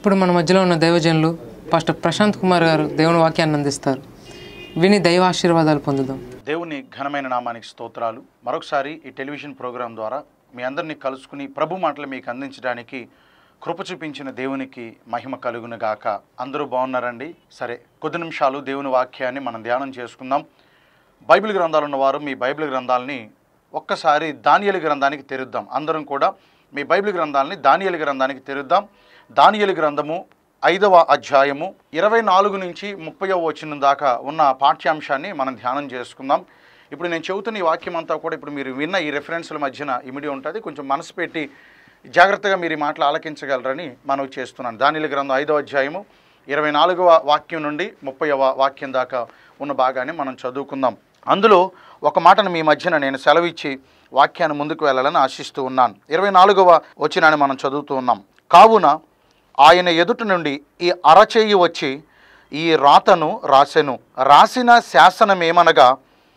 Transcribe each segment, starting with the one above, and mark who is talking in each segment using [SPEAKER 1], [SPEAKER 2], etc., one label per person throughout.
[SPEAKER 1] ఇప్పుడు మన మధ్యలో ఉన్న దైవజనులు పాస్టర్ ప్రశాంత్ కుమార్ గారు దేవుని వాక్యాన్ని అందిస్తారు విని దైవ ఆశీర్వాదాలు పొందుదాం
[SPEAKER 2] దేవుని ఘనమైన నామానికి స్తోత్రాలు మరొకసారి ఈ టెలివిజన్ ప్రోగ్రాం ద్వారా మీ అందరినీ కలుసుకుని ప్రభు మాటలు మీకు అందించడానికి కృప చూపించిన దేవునికి మహిమ కలుగును గాక అందరూ బాగున్నారండి సరే కొద్ది నిమిషాలు దేవుని వాక్యాన్ని మనం ధ్యానం చేసుకుందాం బైబిల్ గ్రంథాలు ఉన్నవారు మీ బైబిల్ గ్రంథాలని ఒక్కసారి దానియలు గ్రంథానికి తెరుద్దాం అందరం కూడా మీ బైబిల్ గ్రంథాలని దానియలు గ్రంథానికి తెరుద్దాం దానియలు గ్రంథము ఐదవ అధ్యాయము ఇరవై నాలుగు నుంచి ముప్పయో వచనం దాకా ఉన్న పాఠ్యాంశాన్ని మనం ధ్యానం చేసుకుందాం ఇప్పుడు నేను చెబుతున్న ఈ వాక్యం అంతా కూడా ఇప్పుడు మీరు విన్న ఈ రెఫరెన్స్ల మధ్యన ఇమిడి ఉంటుంది కొంచెం మనసు పెట్టి జాగ్రత్తగా మీరు ఈ మాటలు ఆలకించగలరని మనవి చేస్తున్నాను దానిల గ్రంథం ఐదవ అధ్యాయము ఇరవై నాలుగవ వాక్యం నుండి ముప్పైవ వాక్యం దాకా ఉన్న భాగాన్ని మనం చదువుకుందాం అందులో ఒక మాటను మీ మధ్యన నేను సెలవిచ్చి వాక్యాన్ని ముందుకు వెళ్ళాలని ఆశిస్తూ ఉన్నాను ఇరవై నాలుగవ వచ్చినాన్ని మనం చదువుతూ ఉన్నాం కావున ఆయన ఎదుట నుండి ఈ అరచేయి వచ్చి ఈ రాతను రాసెను రాసిన శాసనమేమనగా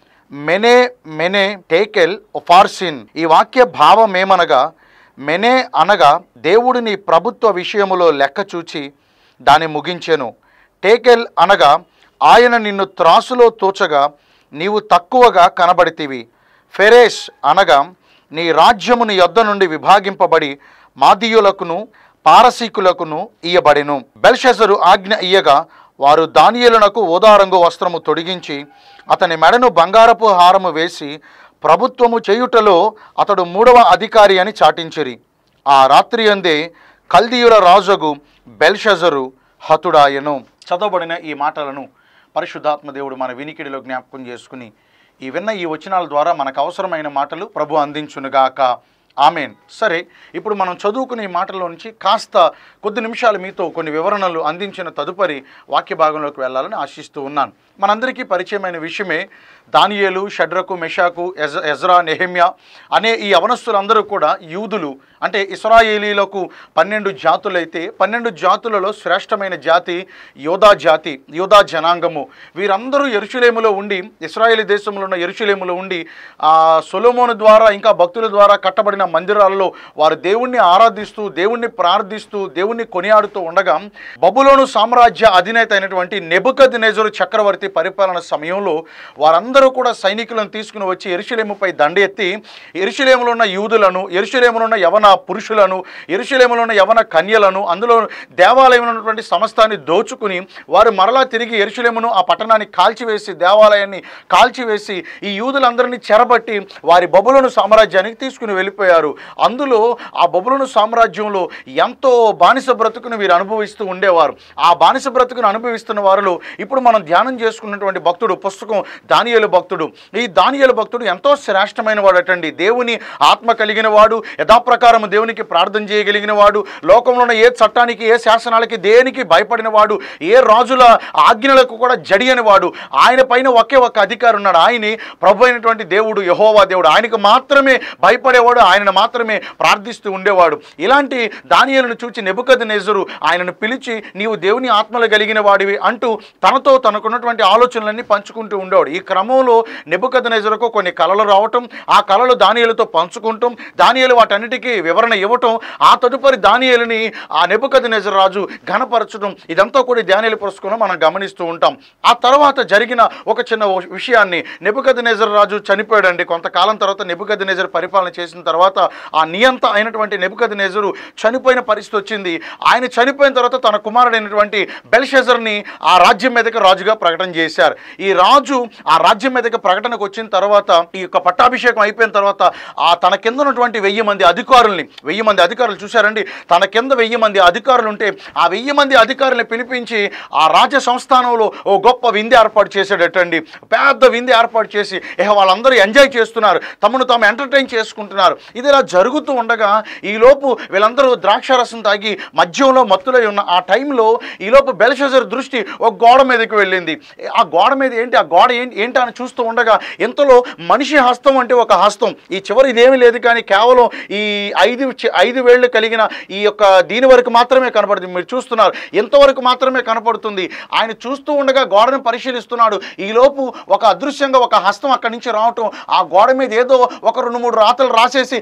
[SPEAKER 2] మెనే మెనే టేకెల్ ఫార్సిన్ ఈ వాక్య భావం ఏమనగా మెనే అనగా దేవుడు నీ ప్రభుత్వ విషయములో లెక్క చూచి దాన్ని ముగించెను టేకెల్ అనగా ఆయన నిన్ను త్రాసులో తూచగా నీవు తక్కువగా కనబడితివి ఫెరేష్ అనగా నీ రాజ్యము నీ యొద్ద నుండి విభాగింపబడి మాదీయులకును పారసీకులకును ఇయ్యబడెను బెల్షెజరు ఆజ్ఞ ఇయ్యగా వారు దానియేలునకు ఓదారంగు వస్త్రము తొడిగించి అతని మెడను బంగారపు హారము వేసి ప్రభుత్వము చేయుటలో అతడు మూడవ అధికారి అని చాటించిరి ఆ రాత్రి అందే కల్దీయుల రాజుగు బెల్షజరు హతుడాయను చదవబడిన ఈ మాటలను పరిశుద్ధాత్మ దేవుడు మన వినికిడిలో జ్ఞాపకం చేసుకుని ఈ విన్న ఈ వచనాల ద్వారా మనకు అవసరమైన మాటలు ప్రభు అందించునుగాక ఆమెన్ సరే ఇప్పుడు మనం చదువుకునే ఈ మాటల నుంచి కాస్త కొద్ది నిమిషాలు మీతో కొన్ని వివరణలు అందించిన తదుపరి వాక్య భాగంలోకి వెళ్ళాలని ఆశిస్తూ ఉన్నాను మనందరికీ పరిచయమైన విషయమే దానియేలు షడ్రకు మెషాకు ఎజ ఎజ్రా నెహెమ్యా అనే ఈ అవనస్తులందరూ కూడా యూదులు అంటే ఇస్రాయేలీలకు పన్నెండు జాతులైతే పన్నెండు జాతులలో శ్రేష్టమైన జాతి యోధా జాతి యోధా జనాంగము వీరందరూ ఎరుషులేములో ఉండి ఇస్రాయేలీ దేశంలో ఉన్న ఎరుషులేములో ఉండి ఆ సొలోమోను ద్వారా ఇంకా భక్తుల ద్వారా కట్టబడిన మందిరాలలో వారు దేవుణ్ణి ఆరాధిస్తూ దేవుణ్ణి ప్రార్థిస్తూ దేవుణ్ణి కొనియాడుతూ ఉండగా బబులోను సామ్రాజ్య అధినేత అయినటువంటి నెబుకద్ నెజరు చక్రవర్తి పరిపాలన సమయంలో వారందరూ కూడా సైనికులను తీసుకుని వచ్చి ఎరుషులేముపై దండెత్తి ఎరుషులేములో ఉన్న యూదులను ఎరుషులేములో ఉన్న యవన పురుషులను ఎరుషులేములో ఉన్న యవన కన్యలను అందులో దేవాలయంలో ఉన్నటువంటి సమస్తాన్ని దోచుకుని వారు మరలా తిరిగి ఎరుషులేమును ఆ పట్టణాన్ని కాల్చివేసి దేవాలయాన్ని కాల్చివేసి ఈ యూదులందరినీ చెరబట్టి వారి బబులోను సామ్రాజ్యానికి తీసుకుని వెళ్ళిపోయారు అందులో ఆ బబులోను సామ్రాజ్యంలో ఎంతో బానిస బ్రతుకును వీరు అనుభవిస్తూ ఉండేవారు ఆ బానిస బ్రతుకును అనుభవిస్తున్న వారిలో ఇప్పుడు మనం ధ్యానం చేసుకున్నటువంటి భక్తుడు పుస్తకం దానియేలు భక్తుడు ఈ దానియేలు భక్తుడు ఎంతో శ్రేష్టమైన వాడటండి దేవుని ఆత్మ కలిగిన వాడు యథాప్రకారం దేవునికి ప్రార్థన చేయగలిగిన వాడు లోకంలో ఉన్న ఏ చట్టానికి ఏ శాసనాలకి దేనికి భయపడిన వాడు ఏ రాజుల ఆజ్ఞలకు కూడా జడియని వాడు ఆయన పైన ఒకే ఒక్క అధికారి ఉన్నాడు ఆయనే ప్రభు అయినటువంటి దేవుడు యహోవా దేవుడు ఆయనకు మాత్రమే భయపడేవాడు ఆయనను మాత్రమే ప్రార్థిస్తూ ఉండేవాడు ఇలాంటి దానియేలును చూచి నెబుకద్ నెజరు ఆయనను పిలిచి నీవు దేవుని ఆత్మలు కలిగిన వాడివి అంటూ తనతో తనకున్నటువంటి ఆలోచనలన్నీ పంచుకుంటూ ఉండేవాడు ఈ క్రమంలో నెబుకద్ నెజరుకు కొన్ని కళలు రావటం ఆ కళలు దానియేలుతో పంచుకుంటాం దానియేలు వాటన్నిటికీ వివరణ ఇవ్వటం ఆ తదుపరి దానియేలుని ఆ నెబుకద్ నెజర్ రాజు ఘనపరచడం ఇదంతా కూడా దానియేలు పురస్కారం మనం గమనిస్తూ ఉంటాం ఆ తర్వాత జరిగిన ఒక చిన్న విషయాన్ని నెబుకద్ నెజర్ రాజు చనిపోయాడండి కొంతకాలం తర్వాత నెబుకద్ నెజర్ పరిపాలన చేసిన తర్వాత ఆ నియంత అయినటువంటి నెబుకద్ నెజరు చనిపోయిన పరిస్థితి వచ్చింది ఆయన చనిపోయిన తర్వాత తన కుమారుడైనటువంటి బెల్షెజర్ని ఆ రాజ్యం మీదకి రాజుగా ప్రకటన చేశారు ఈ రాజు ఆ రాజ్యం మీదకి ప్రకటనకు వచ్చిన తర్వాత ఈ యొక్క పట్టాభిషేకం అయిపోయిన తర్వాత ఆ తన కింద ఉన్నటువంటి వెయ్యి మంది అధికారుల్ని వెయ్యి మంది అధికారులు చూశారండి తన కింద వెయ్యి మంది అధికారులు ఉంటే ఆ వెయ్యి మంది అధికారుల్ని పిలిపించి ఆ రాజ్య సంస్థానంలో ఓ గొప్ప విందు ఏర్పాటు చేశాడటండి పెద్ద విందు ఏర్పాటు చేసి ఇక వాళ్ళందరూ ఎంజాయ్ చేస్తున్నారు తమను తాము ఎంటర్టైన్ చేసుకుంటున్నారు ఇది ఇలా జరుగుతూ ఉండగా ఈలోపు వీళ్ళందరూ ద్రాక్షారసం తాగి మద్యంలో మత్తులై ఉన్న ఆ టైంలో ఈలోపు బెల్షజర్ దృష్టి ఒక గోడ మీదకి వెళ్ళింది ఆ గోడ మీద ఏంటి ఆ గోడ ఏంటి ఏంటి అని చూస్తూ ఉండగా ఇంతలో మనిషి హస్తం అంటే ఒక హస్తం ఈ చివరి ఇదేమీ లేదు కానీ కేవలం ఈ ఐదు చి- ఐదు వేళ్ళు కలిగిన ఈ యొక్క దీని వరకు మాత్రమే కనపడుతుంది మీరు చూస్తున్నారు ఎంతవరకు మాత్రమే కనపడుతుంది ఆయన చూస్తూ ఉండగా గోడను పరిశీలిస్తున్నాడు ఈలోపు ఒక అదృశ్యంగా ఒక హస్తం అక్కడి నుంచి రావటం ఆ గోడ మీద ఏదో ఒక రెండు మూడు రాతలు రాసేసి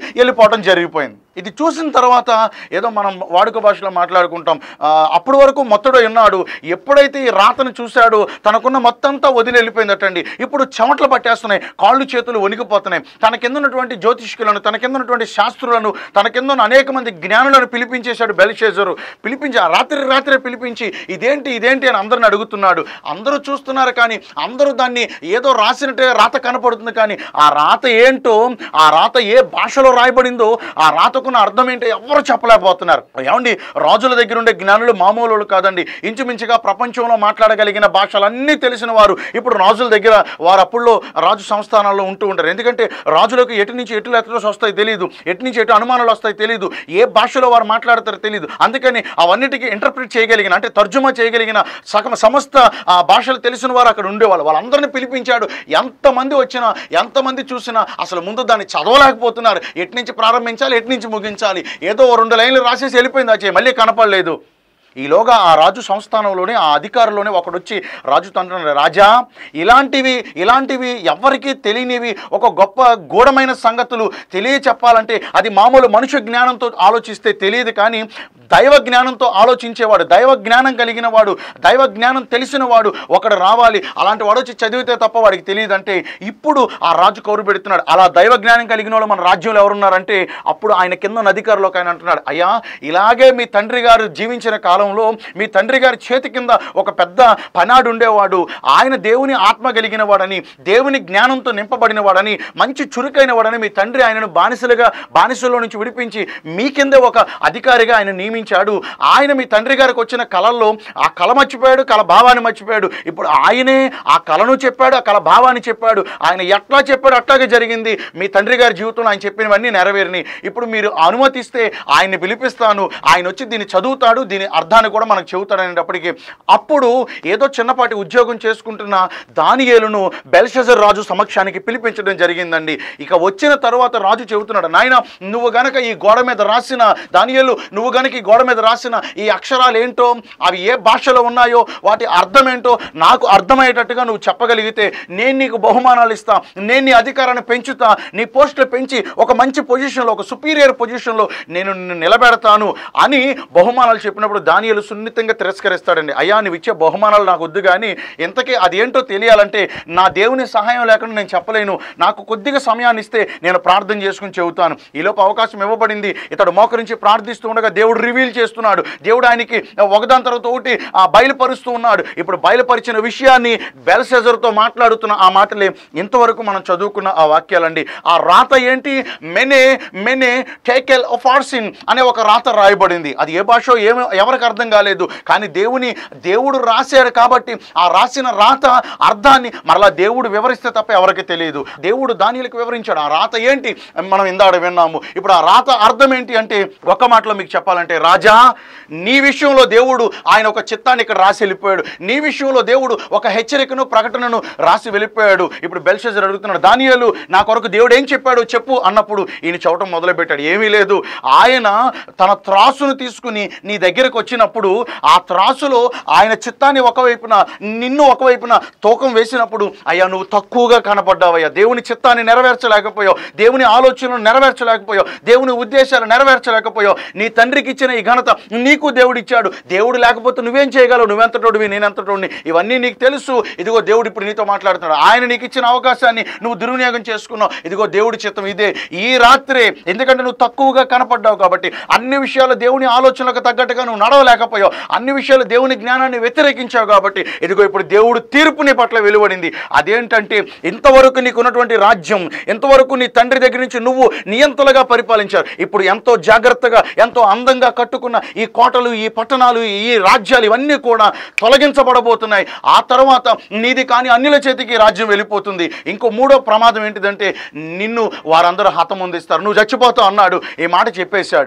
[SPEAKER 2] వెళ్ళిపోవడం జరిగిపోయింది ఇది చూసిన తర్వాత ఏదో మనం వాడుక భాషలో మాట్లాడుకుంటాం ఆ, అప్పటి వరకు మొత్తడు ఉన్నాడు ఎప్పుడైతే ఈ రాతను చూశాడో తనకున్న మొత్తంతా వదిలి వెళ్ళిపోయిందటండి ఇప్పుడు చెమటలు పట్టేస్తున్నాయి కాళ్ళు చేతులు వణికిపోతున్నాయి తన కింద ఉన్నటువంటి జ్యోతిష్కులను తన కింద ఉన్నటువంటి శాస్త్రులను తన కింద ఉన్న అనేక మంది జ్ఞానులను పిలిపించేశాడు బెల్షేజరు పిలిపించి ఆ రాత్రి రాత్రే పిలిపించి ఇదేంటి ఇదేంటి అని అందరిని అడుగుతున్నాడు అందరూ చూస్తున్నారు కానీ అందరూ దాన్ని ఏదో రాసినట్టే రాత కనపడుతుంది కానీ ఆ రాత ఏంటో ఆ రాత ఏ భాషలో రాయబడిందో ఆ రాతకున్న అర్థం ఏంటో ఎవరు చెప్పలేకపోతున్నారు ఏమండి రాజుల దగ్గర ఉండే జ్ఞానులు మామూలు వాళ్ళు కాదండి ఇంచుమించుగా ప్రపంచంలో మాట్లాడగలిగిన భాషలన్నీ తెలిసిన వారు ఇప్పుడు రాజుల దగ్గర వారు అప్పుల్లో రాజు సంస్థానాల్లో ఉంటూ ఉంటారు ఎందుకంటే రాజులకు ఎటు నుంచి ఎటు లెటర్స్ వస్తాయి తెలియదు ఎటు నుంచి ఎటు అనుమానాలు వస్తాయి తెలియదు ఏ భాషలో వారు మాట్లాడతారో తెలియదు అందుకని అవన్నిటికీ ఇంటర్ప్రిట్ చేయగలిగిన అంటే తర్జుమా చేయగలిగిన సగం సమస్త ఆ భాషలు తెలిసిన వారు అక్కడ ఉండేవాళ్ళు వాళ్ళందరినీ పిలిపించాడు ఎంతమంది వచ్చినా ఎంతమంది చూసినా అసలు ముందు దాన్ని చదవలేకపోతున్నారు ఎటు నుంచి ప్రారంభించాలి ఎటు నుంచి ముగించాలి ఏదో ఓ రెండు లైన్లు రాసేసి వెళ్ళిపోయింది ఆ చేయి మళ్ళీ కనపడలేదు ఈలోగా ఆ రాజు సంస్థానంలోనే ఆ అధికారులోనే ఒకడు వచ్చి రాజుతో అంటున్నాడు రాజా ఇలాంటివి ఇలాంటివి ఎవరికీ తెలియనివి ఒక గొప్ప గూఢమైన సంగతులు తెలియచెప్పాలంటే అది మామూలు మనుష్య జ్ఞానంతో ఆలోచిస్తే తెలియదు కానీ దైవ జ్ఞానంతో ఆలోచించేవాడు దైవ జ్ఞానం కలిగిన వాడు దైవ జ్ఞానం తెలిసిన వాడు ఒకడు రావాలి అలాంటి వాడు వచ్చి చదివితే తప్ప వాడికి తెలియదంటే ఇప్పుడు ఆ రాజు కౌరు పెడుతున్నాడు అలా దైవ జ్ఞానం కలిగిన వాళ్ళు మన రాజ్యంలో ఎవరున్నారంటే అప్పుడు ఆయన కింద ఉన్న అధికారులకు ఆయన అంటున్నాడు అయ్యా ఇలాగే మీ తండ్రి గారు జీవించిన కాలంలో మీ తండ్రి గారి చేతి కింద ఒక పెద్ద పనాడు ఉండేవాడు ఆయన దేవుని ఆత్మ కలిగిన వాడని దేవుని జ్ఞానంతో నింపబడిన వాడని మంచి చురుకైన వాడని మీ తండ్రి ఆయనను బానిసలుగా బానిసల్లో నుంచి విడిపించి మీ కిందే ఒక అధికారిగా ఆయన నియమించాడు ఆయన మీ తండ్రి గారికి వచ్చిన కళల్లో ఆ కళ మర్చిపోయాడు కళ భావాన్ని మర్చిపోయాడు ఇప్పుడు ఆయనే ఆ కళను చెప్పాడు ఆ కళ భావాన్ని చెప్పాడు ఆయన ఎట్లా చెప్పాడు అట్లాగే జరిగింది మీ తండ్రి గారి జీవితంలో ఆయన చెప్పినవన్నీ నెరవేరినాయి ఇప్పుడు మీరు అనుమతిస్తే ఆయన్ని పిలిపిస్తాను ఆయన వచ్చి దీన్ని చదువుతాడు దీని అర్థాన్ని కూడా మనకు చెబుతాడు అనేటప్పటికీ అప్పుడు ఏదో చిన్నపాటి ఉద్యోగం చేసుకుంటున్న దానియేలును బెల్షజర్ రాజు సమక్షానికి పిలిపించడం జరిగిందండి ఇక వచ్చిన తర్వాత రాజు చెబుతున్నాడు నాయన నువ్వు గనక ఈ గోడ మీద రాసిన దానియేలు నువ్వు గనక ఈ గోడ మీద రాసిన ఈ అక్షరాలు ఏంటో అవి ఏ భాషలో ఉన్నాయో వాటి అర్థం ఏంటో నాకు అర్థమయ్యేటట్టుగా నువ్వు చెప్పగలిగితే నేను నీకు బహుమానాలు ఇస్తా నేను నీ అధికారాన్ని పెంచుతా నీ పోస్టులు పెంచి ఒక మంచి పొజిషన్లో ఒక సుపీరియర్ పొజిషన్లో నేను నిన్ను నిలబెడతాను అని బహుమానాలు చెప్పినప్పుడు దానియలు సున్నితంగా తిరస్కరిస్తాడండి అయ్యా నువ్వు ఇచ్చే బహుమానాలు నాకు వద్దు కానీ ఇంతకీ అదేంటో తెలియాలంటే నా దేవుని సహాయం లేకుండా నేను చెప్పలేను నాకు కొద్దిగా సమయాన్ని ఇస్తే నేను ప్రార్థన చేసుకుని చెబుతాను ఈలోపు అవకాశం ఇవ్వబడింది ఇతడు మోకరించి ప్రార్థిస్తూ ఉండగా దేవుడు రివీల్ చేస్తున్నాడు దేవుడు ఆయనకి ఒకదాని తర్వాత ఒకటి ఆ బయలుపరుస్తూ ఉన్నాడు ఇప్పుడు బయలుపరిచిన విషయాన్ని బెల్సెజర్తో మాట్లాడుతున్న ఆ మాటలే ఇంతవరకు మనం చదువుకున్న ఆ వాక్యాలండి ఆ రాత ఏంటి మెనే మెనే టేకెల్ ఆఫ్ ఆర్సిన్ అనే ఒక రాత రాయబడింది అది ఏ భాష ఏమి ఎవరికి అర్థం కాలేదు కానీ దేవుని దేవుడు రాశాడు కాబట్టి ఆ రాసిన రాత అర్థాన్ని మరలా దేవుడు వివరిస్తే తప్ప ఎవరికి తెలియదు దేవుడు దానిలకు వివరించాడు ఆ రాత ఏంటి మనం ఇందాడ విన్నాము ఇప్పుడు ఆ రాత అర్థం ఏంటి అంటే ఒక్క మాటలో మీకు చెప్పాలంటే రాజా నీ విషయంలో దేవుడు ఆయన ఒక చిత్తాన్ని ఇక్కడ రాసి వెళ్ళిపోయాడు నీ విషయంలో దేవుడు ఒక హెచ్చరికను ప్రకటనను రాసి వెళ్ళిపోయాడు ఇప్పుడు బెల్షజర్ అడుగుతున్నాడు దానియాలు నా కొరకు దేవుడు ఏం చెప్పాడు చెప్పు అన్నప్పుడు ఈయన చవటం మొదలుపెట్టాడు ఏమీ లేదు ఆయన తన త్రాసును తీసుకుని నీ దగ్గరకు వచ్చినప్పుడు ఆ త్రాసులో ఆయన చిత్తాన్ని ఒకవైపున నిన్ను ఒకవైపున తూకం వేసినప్పుడు అయ్యా నువ్వు తక్కువగా కనపడ్డావయ్యా దేవుని చిత్తాన్ని నెరవేర్చలేకపోయావు దేవుని ఆలోచనలు నెరవేర్చలేకపోయావు దేవుని ఉద్దేశాలు నెరవేర్చలేకపోయావు నీ తండ్రికి ఇచ్చిన ఈ ఘనత నీకు దేవుడు ఇచ్చాడు దేవుడు లేకపోతే నువ్వేం చేయగలవు నువ్వెంతటోడివి నేనెంతటోడిని ఇవన్నీ నీకు తెలుసు ఇదిగో దేవుడు ఇప్పుడు నీతో మాట్లాడుతున్నాడు ఆయన నీకు ఇచ్చిన అవకాశాన్ని నువ్వు దుర్వినియోగం చేసుకున్నావు ఇదిగో దేవుడి చిత్తం ఇదే ఈ రాత్రే ఎందుకంటే నువ్వు తక్కువగా కనపడ్డావు కాబట్టి అన్ని విషయాలు దేవుని ఆలోచనలకు తగ్గట్టుగా నువ్వు నడవలేకపోయావు అన్ని విషయాలు దేవుని జ్ఞానాన్ని వ్యతిరేకించావు కాబట్టి ఇదిగో ఇప్పుడు దేవుడు తీర్పు నీ పట్ల వెలువడింది అదేంటంటే ఇంతవరకు నీకు ఉన్నటువంటి రాజ్యం ఎంతవరకు నీ తండ్రి దగ్గర నుంచి నువ్వు నియంతలుగా పరిపాలించారు ఇప్పుడు ఎంతో జాగ్రత్తగా ఎంతో అందంగా కట్టుకున్న ఈ కోటలు ఈ పట్టణాలు ఈ రాజ్యాలు ఇవన్నీ కూడా తొలగించబడబోతున్నాయి ఆ తర్వాత నీది కానీ అన్యుల చేతికి రాజ్యం వెళ్ళిపోతుంది ఇంకో మూడో ప్రమాదం ఏంటిదంటే నిన్ను వారందరూ హతముందిస్తారు నువ్వు చచ్చిపోతావు అన్నాడు ఈ మాట చెప్పేశాడు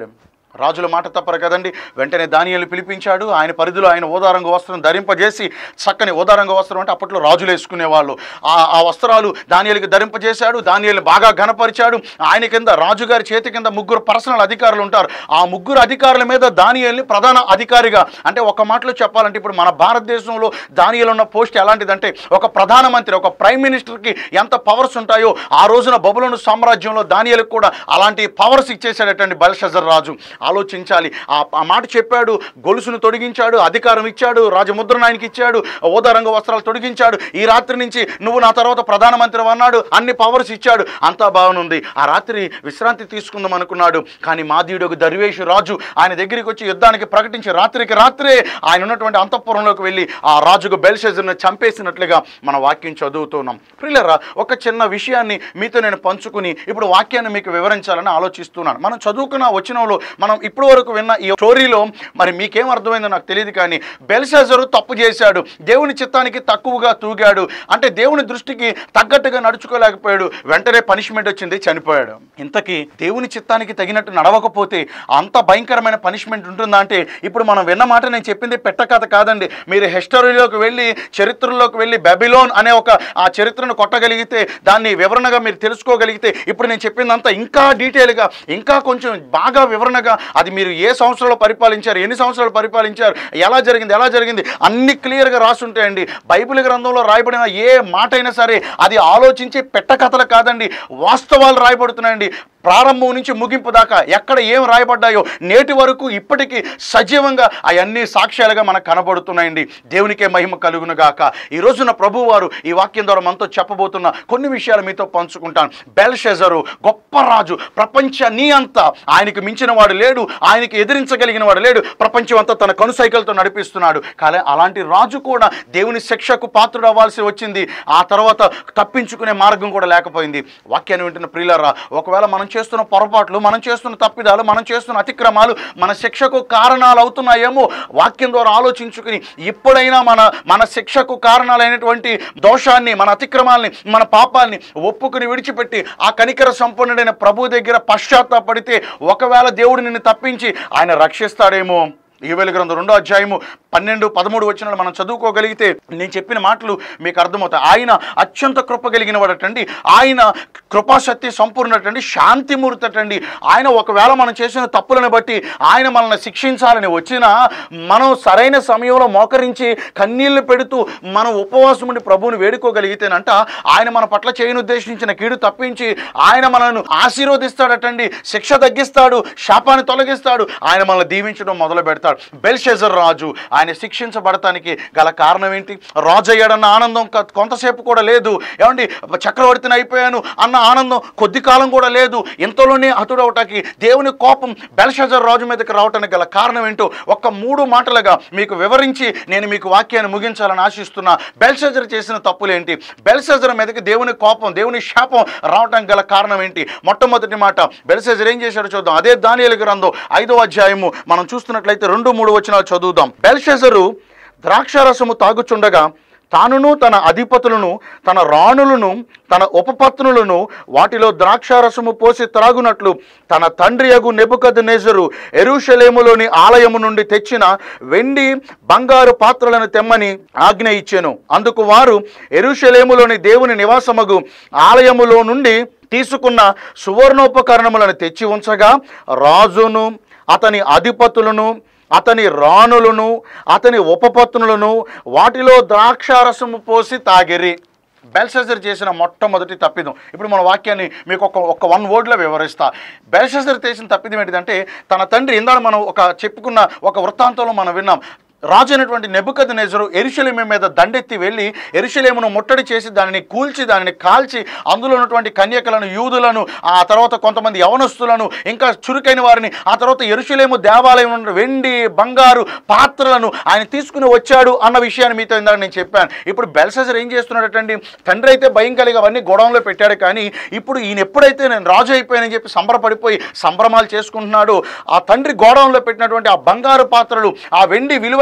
[SPEAKER 2] రాజుల మాట తప్పరు కదండి వెంటనే దానియలు పిలిపించాడు ఆయన పరిధిలో ఆయన ఓదారంగ వస్త్రం ధరింపజేసి చక్కని ఓదారంగ వస్త్రం అంటే అప్పట్లో రాజులు వేసుకునేవాళ్ళు ఆ ఆ వస్త్రాలు దానియలకి ధరింపజేశాడు దానియలు బాగా ఘనపరిచాడు ఆయన కింద రాజుగారి చేతి కింద ముగ్గురు పర్సనల్ అధికారులు ఉంటారు ఆ ముగ్గురు అధికారుల మీద దానియల్ని ప్రధాన అధికారిగా అంటే ఒక మాటలో చెప్పాలంటే ఇప్పుడు మన భారతదేశంలో దానియలు ఉన్న పోస్ట్ ఎలాంటిదంటే ఒక ప్రధానమంత్రి ఒక ప్రైమ్ మినిస్టర్కి ఎంత పవర్స్ ఉంటాయో ఆ రోజున బబులోను సామ్రాజ్యంలో దానియలకు కూడా అలాంటి పవర్స్ ఇచ్చేసాడటండి బల్షజర్ రాజు ఆలోచించాలి ఆ ఆ మాట చెప్పాడు గొలుసును తొడిగించాడు అధికారం ఇచ్చాడు రాజముద్రను ఆయనకి ఇచ్చాడు ఓదారంగ వస్త్రాలు తొడిగించాడు ఈ రాత్రి నుంచి నువ్వు నా తర్వాత ప్రధానమంత్రి అన్నాడు అన్ని పవర్స్ ఇచ్చాడు అంతా బాగుంది ఆ రాత్రి విశ్రాంతి తీసుకుందాం అనుకున్నాడు కానీ మాదీయుడు దర్వేషు రాజు ఆయన దగ్గరికి వచ్చి యుద్ధానికి ప్రకటించి రాత్రికి రాత్రే ఆయన ఉన్నటువంటి అంతఃపురంలోకి వెళ్ళి ఆ రాజుకు బెల్షెజర్ను చంపేసినట్లుగా మన వాక్యం చదువుతున్నాం ప్రిల్లరా ఒక చిన్న విషయాన్ని మీతో నేను పంచుకుని ఇప్పుడు వాక్యాన్ని మీకు వివరించాలని ఆలోచిస్తున్నాను మనం చదువుకున్న వచనంలో మనం ఇప్పటి వరకు విన్న ఈ స్టోరీలో మరి మీకేం అర్థమైందో నాకు తెలియదు కానీ బెల్షెజరు తప్పు చేశాడు దేవుని చిత్తానికి తక్కువగా తూగాడు అంటే దేవుని దృష్టికి తగ్గట్టుగా నడుచుకోలేకపోయాడు వెంటనే పనిష్మెంట్ వచ్చింది చనిపోయాడు ఇంతకీ దేవుని చిత్తానికి తగినట్టు నడవకపోతే అంత భయంకరమైన పనిష్మెంట్ ఉంటుందా అంటే ఇప్పుడు మనం విన్న మాట నేను చెప్పింది పెట్ట కథ కాదండి మీరు హిస్టరీలోకి వెళ్ళి చరిత్రలోకి వెళ్ళి బెబిలోన్ అనే ఒక ఆ చరిత్రను కొట్టగలిగితే దాన్ని వివరణగా మీరు తెలుసుకోగలిగితే ఇప్పుడు నేను చెప్పిందంతా ఇంకా డీటెయిల్గా ఇంకా కొంచెం బాగా వివరణగా అది మీరు ఏ సంవత్సరంలో పరిపాలించారు ఎన్ని సంవత్సరాలు పరిపాలించారు ఎలా జరిగింది ఎలా జరిగింది అన్ని క్లియర్గా రాసి ఉంటాయండి బైబిల్ గ్రంథంలో రాయబడిన ఏ మాట అయినా సరే అది ఆలోచించి పెట్ట కథలు కాదండి వాస్తవాలు రాయబడుతున్నాయండి ప్రారంభం నుంచి ముగింపు దాకా ఎక్కడ ఏం రాయబడ్డాయో నేటి వరకు ఇప్పటికీ సజీవంగా అవన్నీ సాక్ష్యాలుగా మనకు కనబడుతున్నాయండి దేవునికే మహిమ కలుగును గాక ఈ రోజున ప్రభువారు ఈ వాక్యం ద్వారా మనతో చెప్పబోతున్న కొన్ని విషయాలు మీతో పంచుకుంటాను బెల్షెజరు గొప్ప రాజు ప్రపంచాన్ని అంతా ఆయనకు మించిన వాడు లేడు ఆయనకి ఎదిరించగలిగిన వాడు లేడు ప్రపంచం అంతా తన కనుసైకలతో నడిపిస్తున్నాడు కానీ అలాంటి రాజు కూడా దేవుని శిక్షకు పాత్రుడు అవ్వాల్సి వచ్చింది ఆ తర్వాత తప్పించుకునే మార్గం కూడా లేకపోయింది వాక్యాన్ని వింటున్న ప్రియులారా ఒకవేళ మనం చేస్తున్న పొరపాట్లు మనం చేస్తున్న తప్పిదాలు మనం చేస్తున్న అతిక్రమాలు మన శిక్షకు కారణాలు అవుతున్నాయేమో వాక్యం ద్వారా ఆలోచించుకుని ఎప్పుడైనా మన మన శిక్షకు కారణాలైనటువంటి దోషాన్ని మన అతిక్రమాల్ని మన పాపాల్ని ఒప్పుకుని విడిచిపెట్టి ఆ కనికర సంపన్నుడైన ప్రభు దగ్గర పశ్చాత్తాపడితే ఒకవేళ దేవుడు నిన్ను తప్పించి ఆయన రక్షిస్తాడేమో ఈవేలు గ్రంథం రెండో అధ్యాయము పన్నెండు పదమూడు వచ్చిన మనం చదువుకోగలిగితే నేను చెప్పిన మాటలు మీకు అర్థమవుతాయి ఆయన అత్యంత కృప కలిగిన వాడటండి ఆయన కృపాశక్తి సంపూర్ణటండి శాంతిమూర్తి అటండి ఆయన ఒకవేళ మనం చేసిన తప్పులను బట్టి ఆయన మనల్ని శిక్షించాలని వచ్చినా మనం సరైన సమయంలో మోకరించి కన్నీళ్లు పెడుతూ మనం ఉపవాసం ఉండి ప్రభువుని వేడుకోగలిగితేనంట ఆయన మన పట్ల చేయను ఉద్దేశించిన కీడు తప్పించి ఆయన మనల్ని ఆశీర్వదిస్తాడటండి శిక్ష తగ్గిస్తాడు శాపాన్ని తొలగిస్తాడు ఆయన మనల్ని దీవించడం మొదలు పెడతాడు బెల్షెజర్ రాజు ఆయన శిక్షించబడటానికి గల కారణం ఏంటి రాజు అయ్యాడన్న ఆనందం కొ- కొంతసేపు కూడా లేదు ఏమండి చక్రవర్తిని అయిపోయాను అన్న ఆనందం కొద్ది కాలం కూడా లేదు ఇంతలోనే అతుడవటానికి దేవుని కోపం బెల్షెజర్ రాజు మీదకి రావటానికి గల కారణం ఏంటో ఒక్క మూడు మాటలుగా మీకు వివరించి నేను మీకు వాక్యాన్ని ముగించాలని ఆశిస్తున్నా బెల్షెజర్ చేసిన తప్పులేంటి బెల్షెజర్ మీదకి దేవుని కోపం దేవుని శాపం రావటానికి గల కారణం ఏంటి మొట్టమొదటి మాట బెల్షెజర్ ఏం చేశాడో చూద్దాం అదే దానియేలు గ్రంథం ఐదో అధ్యాయము మనం చూస్తున్నట్లయితే రెండు మూడు వచనాలు చదువుదాం బెల్షెజరు ద్రాక్షారసము తాగుచుండగా తానును తన అధిపతులను తన రాణులను తన ఉపపత్నులను వాటిలో ద్రాక్షారసము పోసి త్రాగునట్లు తన తండ్రి అగు నెబుకద్ నెజరు ఎరుషలేములోని ఆలయము నుండి తెచ్చిన వెండి బంగారు పాత్రలను తెమ్మని ఆజ్ఞ ఇచ్చెను అందుకు వారు ఎరుషలేములోని దేవుని నివాసమగు ఆలయములో నుండి తీసుకున్న సువర్ణోపకరణములను తెచ్చి ఉంచగా రాజును అతని అధిపతులను అతని రాణులను అతని ఉపపత్నులను వాటిలో ద్రాక్షారసము పోసి తాగిరి బెల్షెజర్ చేసిన మొట్టమొదటి తప్పిదం ఇప్పుడు మన వాక్యాన్ని మీకు ఒక ఒక వన్ వర్డ్లో వివరిస్తా బెల్షెజర్ చేసిన తప్పిదం ఏంటిదంటే తన తండ్రి ఇందాక మనం ఒక చెప్పుకున్న ఒక వృత్తాంతంలో మనం విన్నాం రాజు అయినటువంటి నెబుకద్ నెజరు ఎరుషలేము మీద దండెత్తి వెళ్ళి ఎరుషలేమును ముట్టడి చేసి దానిని కూల్చి దానిని కాల్చి అందులో ఉన్నటువంటి కన్యకలను యూదులను ఆ తర్వాత కొంతమంది యవనస్తులను ఇంకా చురుకైన వారిని ఆ తర్వాత ఎరుషలేము దేవాలయం ఉన్న వెండి బంగారు పాత్రలను ఆయన తీసుకుని వచ్చాడు అన్న విషయాన్ని మీతో ఇందాక నేను చెప్పాను ఇప్పుడు బెల్సెజర్ ఏం చేస్తున్నాడటండి తండ్రి అయితే భయం కలిగి అవన్నీ గోడౌన్లో పెట్టాడు కానీ ఇప్పుడు ఈయన ఎప్పుడైతే నేను రాజు అయిపోయానని చెప్పి సంబరపడిపోయి సంభ్రమాలు చేసుకుంటున్నాడు ఆ తండ్రి గోడౌన్లో పెట్టినటువంటి ఆ బంగారు పాత్రలు ఆ వెండి విలువైన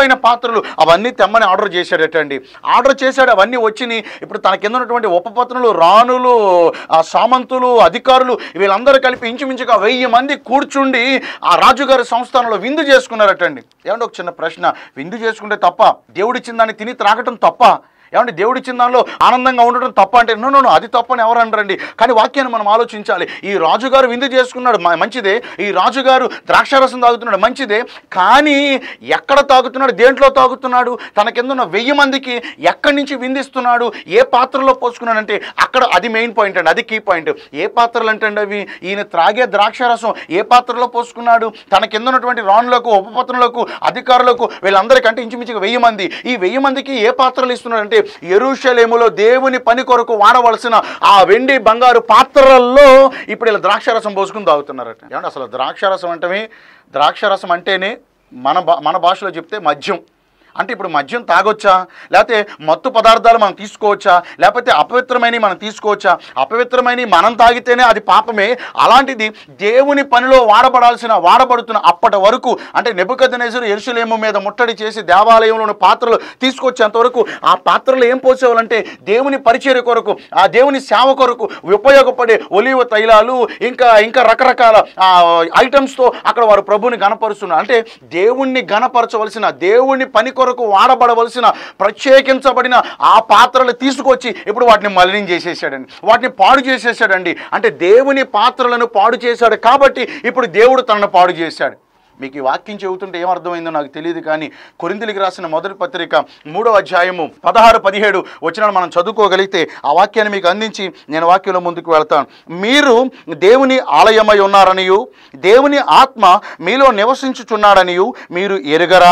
[SPEAKER 2] పవిత్రమైన పాత్రలు అవన్నీ తెమ్మని ఆర్డర్ చేశాడటండి ఆర్డర్ చేశాడు అవన్నీ వచ్చినాయి ఇప్పుడు తన కింద ఉన్నటువంటి ఉపపత్నులు రాణులు ఆ సామంతులు అధికారులు వీళ్ళందరూ కలిపి ఇంచుమించుగా వెయ్యి మంది కూర్చుండి ఆ రాజుగారి సంస్థానంలో విందు చేసుకున్నారటండి ఏమంటే ఒక చిన్న ప్రశ్న విందు చేసుకుంటే తప్ప దేవుడిచ్చిన దాన్ని తిని త్రాగటం తప్ప ఏమంటే దేవుడిచ్చిన దానిలో ఆనందంగా ఉండడం తప్ప అంటే నో నో నో, అది తప్పని ఎవరు అనరండి కానీ వాక్యాన్ని మనం ఆలోచించాలి ఈ రాజుగారు విందు చేసుకున్నాడు మ- మంచిదే ఈ రాజుగారు ద్రాక్షారసం తాగుతున్నాడు మంచిదే కానీ ఎక్కడ తాగుతున్నాడు దేంట్లో తాగుతున్నాడు తన కింద ఉన్న వెయ్యి మందికి ఎక్కడి నుంచి విందిస్తున్నాడు ఏ పాత్రలో పోసుకున్నాడంటే అక్కడ అది మెయిన్ పాయింట్ అండి అది కీ పాయింట్ ఏ పాత్రలు అంటే అండి అవి ఈయన త్రాగే ద్రాక్షారసం ఏ పాత్రలో పోసుకున్నాడు తన కింద ఉన్నటువంటి రాణులకు ఉపపత్నులకు అధికారులకు వీళ్ళందరికంటే ఇంచుమించుగా వెయ్యి మంది ఈ వెయ్యి మందికి ఏ పాత్రలు ఇస్తున్నాడంటే ఎరుషలేములో దేవుని పని కొరకు వాడవలసిన ఆ వెండి బంగారు పాత్రల్లో ఇప్పుడు ఇలా ద్రాక్షారసం పోసుకుని తాగుతున్నారట ఏమంటే అసలు ద్రాక్షారసం అంటే ద్రాక్షారసం అంటేనే మన భా మన భాషలో చెప్తే మద్యం అంటే ఇప్పుడు మద్యం తాగొచ్చా లేకపోతే మత్తు పదార్థాలు మనం తీసుకోవచ్చా లేకపోతే అపవిత్రమైనవి మనం తీసుకోవచ్చా అపవిత్రమైనవి మనం తాగితేనే అది పాపమే అలాంటిది దేవుని పనిలో వాడబడాల్సిన వాడబడుతున్న అప్పటి వరకు అంటే నెబుకదనేసరు ఎరుసలేము మీద ముట్టడి చేసి దేవాలయంలోని పాత్రలు తీసుకొచ్చేంత వరకు ఆ పాత్రలు ఏం పోసేవాళ్ళంటే దేవుని పరిచర్య కొరకు ఆ దేవుని సేవ కొరకు ఉపయోగపడే ఒలివ తైలాలు ఇంకా ఇంకా రకరకాల ఆ, ఐటమ్స్తో అక్కడ వారు ప్రభుని గణపరుస్తున్నారు అంటే దేవుణ్ణి గణపరచవలసిన దేవుని పని కొరకు వాడబడవలసిన ప్రత్యేకించబడిన ఆ పాత్రలు తీసుకొచ్చి ఇప్పుడు వాటిని మలినం చేసేసాడండి వాటిని పాడు చేసేసాడండి అంటే దేవుని పాత్రలను పాడు చేశాడు కాబట్టి ఇప్పుడు దేవుడు తనను పాడు చేశాడు మీకు ఈ వాక్యం చెబుతుంటే ఏమర్థమైందో నాకు తెలియదు కానీ కొరింతలికి రాసిన మొదటి పత్రిక మూడో అధ్యాయము పదహారు పదిహేడు వచ్చిన మనం చదువుకోగలిగితే ఆ వాక్యాన్ని మీకు అందించి నేను వాక్యంలో ముందుకు వెళ్తాను మీరు దేవుని ఆలయమై ఉన్నారనియు దేవుని ఆత్మ మీలో నివసించుచున్నాడనియు మీరు ఎరుగరా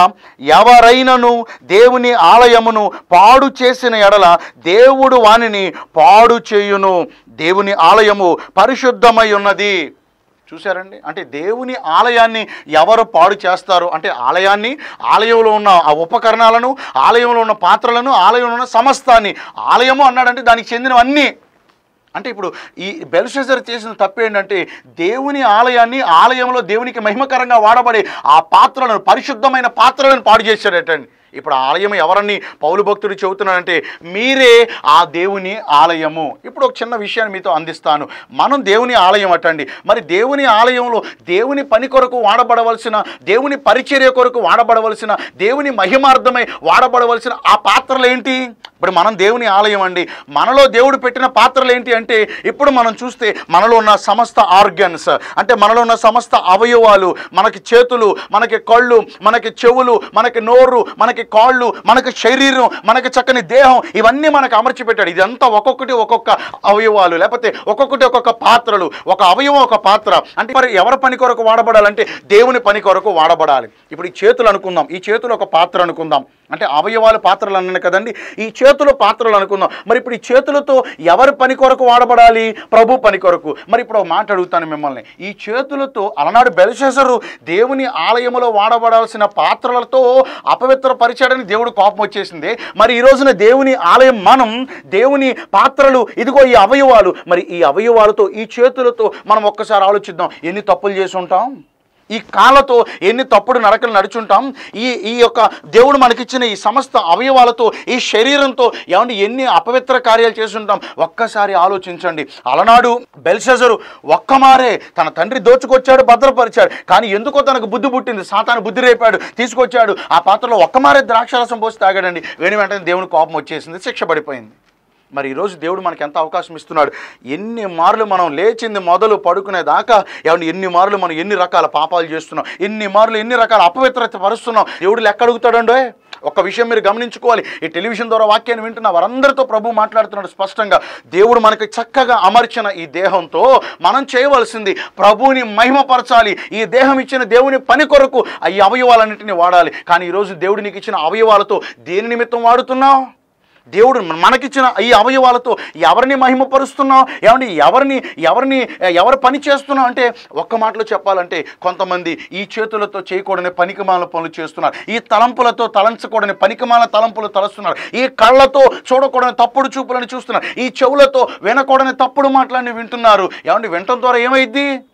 [SPEAKER 2] ఎవరైనను దేవుని ఆలయమును పాడు చేసిన ఎడల దేవుడు వానిని పాడు చేయును దేవుని ఆలయము పరిశుద్ధమై ఉన్నది చూశారండి అంటే దేవుని ఆలయాన్ని ఎవరు పాడు చేస్తారు అంటే ఆలయాన్ని ఆలయంలో ఉన్న ఆ ఉపకరణాలను ఆలయంలో ఉన్న పాత్రలను ఆలయంలో ఉన్న సమస్తాన్ని ఆలయము అన్నాడంటే దానికి చెందినవన్నీ అంటే ఇప్పుడు ఈ బెల్షెజర్ చేసిన తప్పు ఏంటంటే దేవుని ఆలయాన్ని ఆలయంలో దేవునికి మహిమకరంగా వాడబడే ఆ పాత్రలను పరిశుద్ధమైన పాత్రలను పాడు చేశాడటండి ఇప్పుడు ఆ ఆలయం ఎవరని పౌలు భక్తుడు చెబుతున్నాడంటే మీరే ఆ దేవుని ఆలయము ఇప్పుడు ఒక చిన్న విషయాన్ని మీతో అందిస్తాను మనం దేవుని ఆలయం అటండి మరి దేవుని ఆలయంలో దేవుని పని కొరకు వాడబడవలసిన దేవుని పరిచర్య కొరకు వాడబడవలసిన దేవుని మహిమార్థమై వాడబడవలసిన ఆ పాత్రలు ఏంటి ఇప్పుడు మనం దేవుని ఆలయం అండి మనలో దేవుడు పెట్టిన పాత్రలు ఏంటి అంటే ఇప్పుడు మనం చూస్తే మనలో ఉన్న సమస్త ఆర్గన్స్ అంటే మనలో ఉన్న సమస్త అవయవాలు మనకి చేతులు మనకి కళ్ళు మనకి చెవులు మనకి నోరు మనకి కాళ్ళు మనకి శరీరం మనకి చక్కని దేహం ఇవన్నీ మనకు అమర్చి పెట్టాడు ఇదంతా ఒక్కొక్కటి ఒక్కొక్క అవయవాలు లేకపోతే ఒక్కొక్కటి ఒక్కొక్క పాత్రలు ఒక అవయవం ఒక పాత్ర అంటే మరి ఎవరి పని కొరకు వాడబడాలంటే దేవుని పని కొరకు వాడబడాలి ఇప్పుడు ఈ చేతులు అనుకుందాం ఈ చేతులు ఒక పాత్ర అనుకుందాం అంటే అవయవాలు పాత్రలు అన్నాను కదండి ఈ చేతులు పాత్రలు అనుకుందాం మరి ఇప్పుడు ఈ చేతులతో ఎవరి పని కొరకు వాడబడాలి ప్రభు పని కొరకు మరి ఇప్పుడు ఒక మాట అడుగుతాను మిమ్మల్ని ఈ చేతులతో అలనాడు బెల్షెసరు దేవుని ఆలయములో వాడబడాల్సిన పాత్రలతో అపవిత్ర పరిచాడని దేవుడు కోపం వచ్చేసింది మరి ఈ రోజున దేవుని ఆలయం మనం దేవుని పాత్రలు ఇదిగో ఈ అవయవాలు మరి ఈ అవయవాలతో ఈ చేతులతో మనం ఒక్కసారి ఆలోచిద్దాం ఎన్ని తప్పులు చేసి ఉంటాం ఈ కాళ్ళతో ఎన్ని తప్పుడు నడకలు నడుచుంటాం ఈ ఈ యొక్క దేవుడు మనకిచ్చిన ఈ సమస్త అవయవాలతో ఈ శరీరంతో ఏమంటే ఎన్ని అపవిత్ర కార్యాలు చేస్తుంటాం ఒక్కసారి ఆలోచించండి అలనాడు బెల్షెజరు ఒక్కమారే తన తండ్రి దోచుకొచ్చాడు భద్రపరిచాడు కానీ ఎందుకో తనకు బుద్ధి పుట్టింది సాతాను బుద్ధి రేపాడు తీసుకొచ్చాడు ఆ పాత్రలో ఒక్కమారే ద్రాక్షరసం పోసి తాగాడండి వేణి వెంటనే దేవుని కోపం వచ్చేసింది శిక్ష పడిపోయింది మరి ఈరోజు దేవుడు మనకి ఎంత అవకాశం ఇస్తున్నాడు ఎన్ని మార్లు మనం లేచింది మొదలు పడుకునేదాకా ఏమన్నా ఎన్ని మార్లు మనం ఎన్ని రకాల పాపాలు చేస్తున్నాం ఎన్ని మార్లు ఎన్ని రకాల అపవిత్రత పరుస్తున్నాం దేవుడు లెక్క అడుగుతాడండో ఒక్క విషయం మీరు గమనించుకోవాలి ఈ టెలివిజన్ ద్వారా వాక్యాన్ని వింటున్న వారందరితో ప్రభు మాట్లాడుతున్నాడు స్పష్టంగా దేవుడు మనకి చక్కగా అమర్చిన ఈ దేహంతో మనం చేయవలసింది ప్రభువుని మహిమపరచాలి ఈ దేహం ఇచ్చిన దేవుని పని కొరకు ఈ అవయవాలన్నింటినీ వాడాలి కానీ ఈరోజు దేవుడు నీకు ఇచ్చిన అవయవాలతో దేని నిమిత్తం వాడుతున్నావు దేవుడు మనకిచ్చిన ఈ అవయవాలతో ఎవరిని మహిమపరుస్తున్నాం ఏమండి ఎవరిని ఎవరిని ఎవరు పని చేస్తున్నాం అంటే ఒక్క మాటలో చెప్పాలంటే కొంతమంది ఈ చేతులతో చేయకూడని పనికిమాల పనులు చేస్తున్నారు ఈ తలంపులతో తలంచకూడని పనికిమాల తలంపులు తలుస్తున్నారు ఈ కళ్ళతో చూడకూడని తప్పుడు చూపులను చూస్తున్నారు ఈ చెవులతో వినకూడని తప్పుడు మాటలని వింటున్నారు ఏమండి వినటం ద్వారా ఏమైద్ది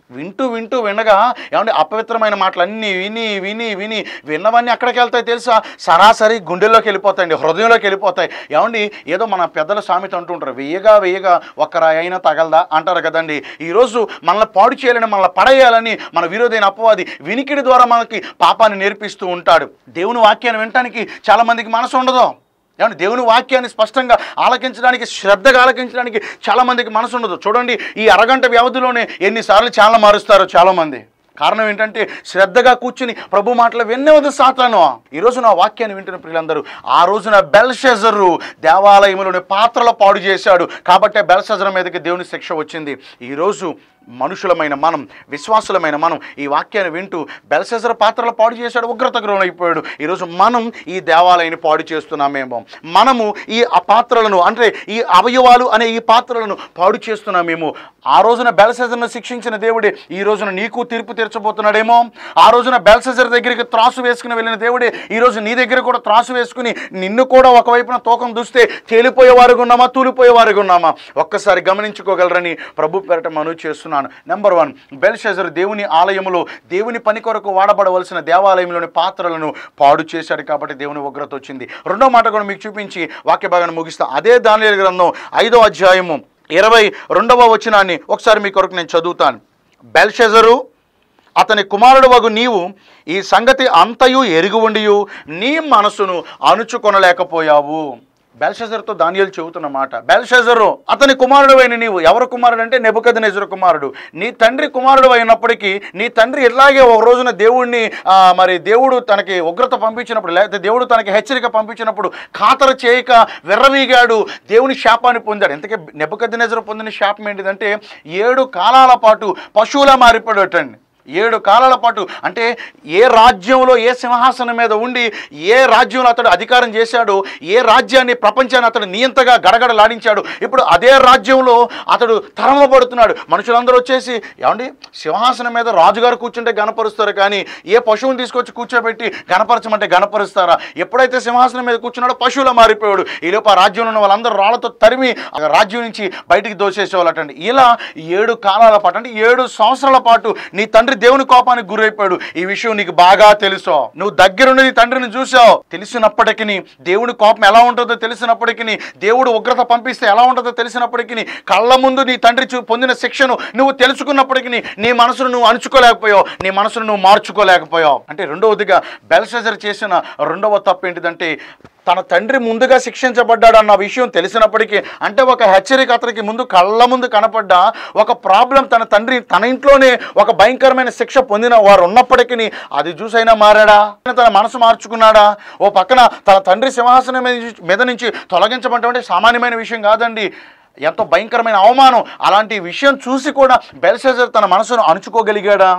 [SPEAKER 2] వింటూ వింటూ వినగా ఏమంటే అపవిత్రమైన మాటలు అన్నీ విని విని విని విన్నవన్నీ అక్కడికి వెళ్తాయి తెలుసా సరాసరి గుండెల్లోకి వెళ్ళిపోతాయండి హృదయంలోకి వెళ్ళిపోతాయి ఏమండి ఏదో మన పెద్దల సామెత అంటుంటారు వెయ్యగా వెయ్యగా ఒక్క రాయి అయినా తగలదా అంటారు కదండి ఈరోజు మనల్ని పాడు చేయాలని మనల్ని పడేయాలని మన విరోధైన అపవాది వినికిడి ద్వారా మనకి పాపాన్ని నేర్పిస్తూ ఉంటాడు దేవుని వాక్యాన్ని వినటానికి చాలా మందికి మనసు ఉండదు ఏమంటే దేవుని వాక్యాన్ని స్పష్టంగా ఆలకించడానికి శ్రద్ధగా ఆలకించడానికి చాలామందికి మనసు ఉండదు చూడండి ఈ అరగంట వ్యవధిలోనే ఎన్నిసార్లు చాలా మారుస్తారు చాలామంది కారణం ఏంటంటే శ్రద్ధగా కూర్చుని ప్రభు మాటలు విన్నవద్దు సాతాను ఈరోజు నా వాక్యాన్ని వింటున్న ప్రియులందరూ ఆ రోజున బెల్షెజరు దేవాలయంలోని పాత్రల పాడు చేశాడు కాబట్టే బెల్షెజర్ మీదకి దేవుని శిక్ష వచ్చింది ఈరోజు మనుషులమైన మనం విశ్వాసులమైన మనం ఈ వాక్యాన్ని వింటూ బెల్సెసర్ పాత్రలు పాడు చేశాడు ఉగ్రత అయిపోయాడు ఈరోజు మనం ఈ దేవాలయాన్ని పాడు చేస్తున్నామేమో మనము ఈ ఆ పాత్రలను అంటే ఈ అవయవాలు అనే ఈ పాత్రలను పాడు చేస్తున్నామేమో ఆ రోజున బెల్సెజర్ను శిక్షించిన దేవుడే ఈ రోజున నీకు తీర్పు తీర్చబోతున్నాడేమో ఆ రోజున బెల్సెజర్ దగ్గరికి త్రాసు వేసుకుని వెళ్ళిన దేవుడే ఈ రోజు నీ దగ్గర కూడా త్రాసు వేసుకుని నిన్ను కూడా ఒకవైపున తూకం చూస్తే తేలిపోయేవారుగా ఉన్నామా తూలిపోయేవారుగా ఉన్నామా ఒక్కసారి గమనించుకోగలరని ప్రభు పేరట మనవి చేస్తున్నాను నెంబర్ వన్ బెల్షెజర్ దేవుని ఆలయములో దేవుని పని కొరకు వాడబడవలసిన దేవాలయంలోని పాత్రలను పాడు చేశాడు కాబట్టి దేవుని ఉగ్రత వచ్చింది రెండో మాట కూడా మీకు చూపించి వాక్య భాగాన్ని ముగిస్తా అదే దాని గ్రంథం ఐదో అధ్యాయము ఇరవై రెండవ వచనాన్ని ఒకసారి మీ కొరకు నేను చదువుతాను బెల్షెజరు అతని కుమారుడు వగు నీవు ఈ సంగతి అంతయు ఎరిగి ఉండియు నీ మనసును అణుచుకొనలేకపోయావు బెల్షెజర్తో దానియాలు చెబుతున్న మాట బెల్షెజరు అతని కుమారుడు అయిన నీవు ఎవరు కుమారుడు అంటే నెబుకదనెజరు కుమారుడు నీ తండ్రి కుమారుడు అయినప్పటికీ నీ తండ్రి ఇట్లాగే ఒక రోజున దేవుణ్ణి ఆ, మరి దేవుడు తనకి ఉగ్రత పంపించినప్పుడు లేకపోతే దేవుడు తనకి హెచ్చరిక పంపించినప్పుడు ఖాతరు చేయక విర్రవీగాడు దేవుని శాపాన్ని పొందాడు ఇంతకీ నెబుకదనెజరు పొందిన శాపం ఏంటిదంటే ఏడు కాలాల పాటు పశువులా మారిపోయాడటండి ఏడు కాలాల పాటు అంటే ఏ రాజ్యంలో ఏ సింహాసనం మీద ఉండి ఏ రాజ్యంలో అతడు అధికారం చేశాడో ఏ రాజ్యాన్ని ప్రపంచాన్ని అతడు నియంతగా గడగడలాడించాడు ఇప్పుడు అదే రాజ్యంలో అతడు తరమబడుతున్నాడు మనుషులందరూ వచ్చేసి ఏమండి సింహాసనం మీద రాజుగారు కూర్చుంటే గణపరుస్తారు కానీ ఏ పశువుని తీసుకొచ్చి కూర్చోబెట్టి గణపరచమంటే గణపరుస్తారా ఎప్పుడైతే సింహాసనం మీద కూర్చున్నాడో పశువులా మారిపోయాడు ఈలోపు ఆ రాజ్యంలో ఉన్న వాళ్ళందరూ రాళ్లతో తరిమి ఆ రాజ్యం నుంచి బయటికి దోసేసేవాళ్ళటండి ఇలా ఏడు కాలాల పాటు అంటే ఏడు సంవత్సరాల పాటు నీ తండ్రి దేవుని కోపానికి గురైపోయాడు ఈ విషయం నీకు బాగా తెలుసు నువ్వు దగ్గరుండి నీ తండ్రిని చూసావు తెలిసినప్పటికీ దేవుని కోపం ఎలా ఉంటుందో తెలిసినప్పటికీ దేవుడు ఉగ్రత పంపిస్తే ఎలా ఉంటుందో తెలిసినప్పటికీ కళ్ళ ముందు నీ తండ్రి చూ పొందిన శిక్షను నువ్వు తెలుసుకున్నప్పటికీ నీ మనసును నువ్వు అణుచుకోలేకపోయావు నీ మనసును నువ్వు మార్చుకోలేకపోయావు అంటే రెండవదిగా బెల్షజర్ చేసిన రెండవ తప్పు ఏంటిదంటే తన తండ్రి ముందుగా శిక్షించబడ్డాడు అన్న విషయం తెలిసినప్పటికీ అంటే ఒక హెచ్చరిక అతనికి ముందు కళ్ళ ముందు కనపడ్డ ఒక ప్రాబ్లం తన తండ్రి తన ఇంట్లోనే ఒక భయంకరమైన శిక్ష పొందిన వారు ఉన్నప్పటికీ అది చూసైనా మారాడా తన మనసు మార్చుకున్నాడా ఓ పక్కన తన తండ్రి సింహాసనం మీద నుంచి- మీద నుంచి తొలగించబడటం సామాన్యమైన విషయం కాదండి ఎంతో భయంకరమైన అవమానం అలాంటి విషయం చూసి కూడా బెల్సెజర్ తన మనసును అణుచుకోగలిగాడా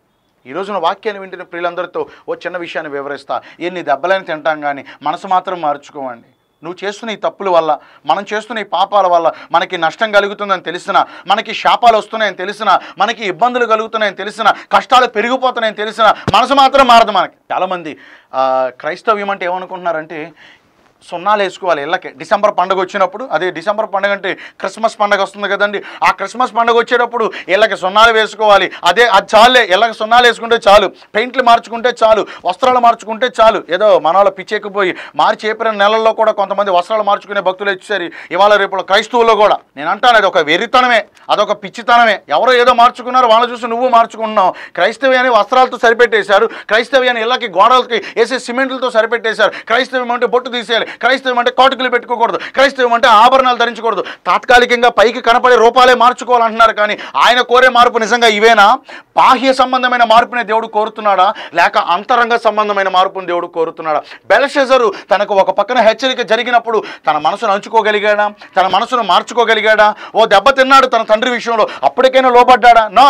[SPEAKER 2] ఈ రోజున వాక్యాన్ని వింటున్న ప్రియులందరితో ఓ చిన్న విషయాన్ని వివరిస్తా ఎన్ని దెబ్బలని తింటాం కానీ మనసు మాత్రం మార్చుకోవండి నువ్వు చేస్తున్న ఈ తప్పుల వల్ల మనం చేస్తున్న ఈ పాపాల వల్ల మనకి నష్టం కలుగుతుందని తెలిసిన మనకి శాపాలు వస్తున్నాయని తెలిసిన మనకి ఇబ్బందులు కలుగుతున్నాయని తెలిసిన కష్టాలు పెరిగిపోతున్నాయని తెలిసిన మనసు మాత్రం మారదు మనకి చాలామంది ఆ, క్రైస్తవ్యం అంటే ఏమనుకుంటున్నారంటే సున్నాలు వేసుకోవాలి ఇళ్ళకి డిసెంబర్ పండుగ వచ్చినప్పుడు అదే డిసెంబర్ పండుగ అంటే క్రిస్మస్ పండుగ వస్తుంది కదండి ఆ క్రిస్మస్ పండుగ వచ్చేటప్పుడు ఇళ్ళకి సున్నాలు వేసుకోవాలి అదే అది చాలే ఇళ్ళకి సున్నాలు వేసుకుంటే చాలు పెయింట్లు మార్చుకుంటే చాలు వస్త్రాలు మార్చుకుంటే చాలు ఏదో మన వాళ్ళ పిచ్చెక్కిపోయి మార్చి ఏప్రిల్ నెలల్లో కూడా కొంతమంది వస్త్రాలు మార్చుకునే భక్తులు వచ్చేసరి ఇవాళ రేపు క్రైస్తవుల్లో కూడా నేను అంటాను అది ఒక వెరితనమే అదొక పిచ్చితనమే ఎవరో ఏదో మార్చుకున్నారు వాళ్ళు చూసి నువ్వు మార్చుకున్నావు క్రైస్తవ్యాన్ని వస్త్రాలతో సరిపెట్టేశారు క్రైస్తవ్యాన్ని ఇళ్ళకి గోడలకి వేసే సిమెంట్లతో సరిపెట్టేశారు క్రైస్తవం అంటే బొట్టు తీసేయాలి క్రైస్తవం అంటే కాటుకులు పెట్టుకోకూడదు క్రైస్తవం అంటే ఆభరణాలు ధరించకూడదు తాత్కాలికంగా పైకి కనపడే రూపాలే మార్చుకోవాలంటున్నారు కానీ ఆయన కోరే మార్పు నిజంగా ఇవేనా బాహ్య సంబంధమైన మార్పునే దేవుడు కోరుతున్నాడా లేక అంతరంగ సంబంధమైన మార్పుని దేవుడు కోరుతున్నాడా బెలషెజరు తనకు ఒక పక్కన హెచ్చరిక జరిగినప్పుడు తన మనసును అంచుకోగలిగాడా తన మనసును మార్చుకోగలిగాడా ఓ దెబ్బ తిన్నాడు తన తండ్రి విషయంలో అప్పటికైనా లోబడ్డాడా నా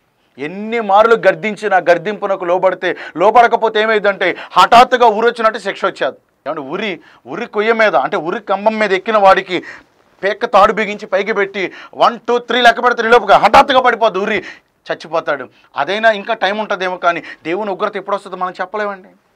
[SPEAKER 2] ఎన్ని మార్లు గర్దించినా గర్దింపునకు లోబడితే లోబడకపోతే ఏమైందంటే హఠాత్తుగా ఊరొచ్చినట్టు శిక్ష వచ్చేది ఏమంటే ఉరి ఉరి కొయ్య మీద అంటే ఉరి కంబం మీద ఎక్కిన వాడికి పేక తాడు బిగించి పైకి పెట్టి వన్ టూ త్రీ లెక్క పెడితే లోపుగా హఠాత్తుగా పడిపోద్ది ఉరి చచ్చిపోతాడు అదైనా ఇంకా టైం ఉంటుందేమో కానీ దేవుని ఉగ్రత ఎప్పుడు వస్తుందో మనం చెప్పలేమండి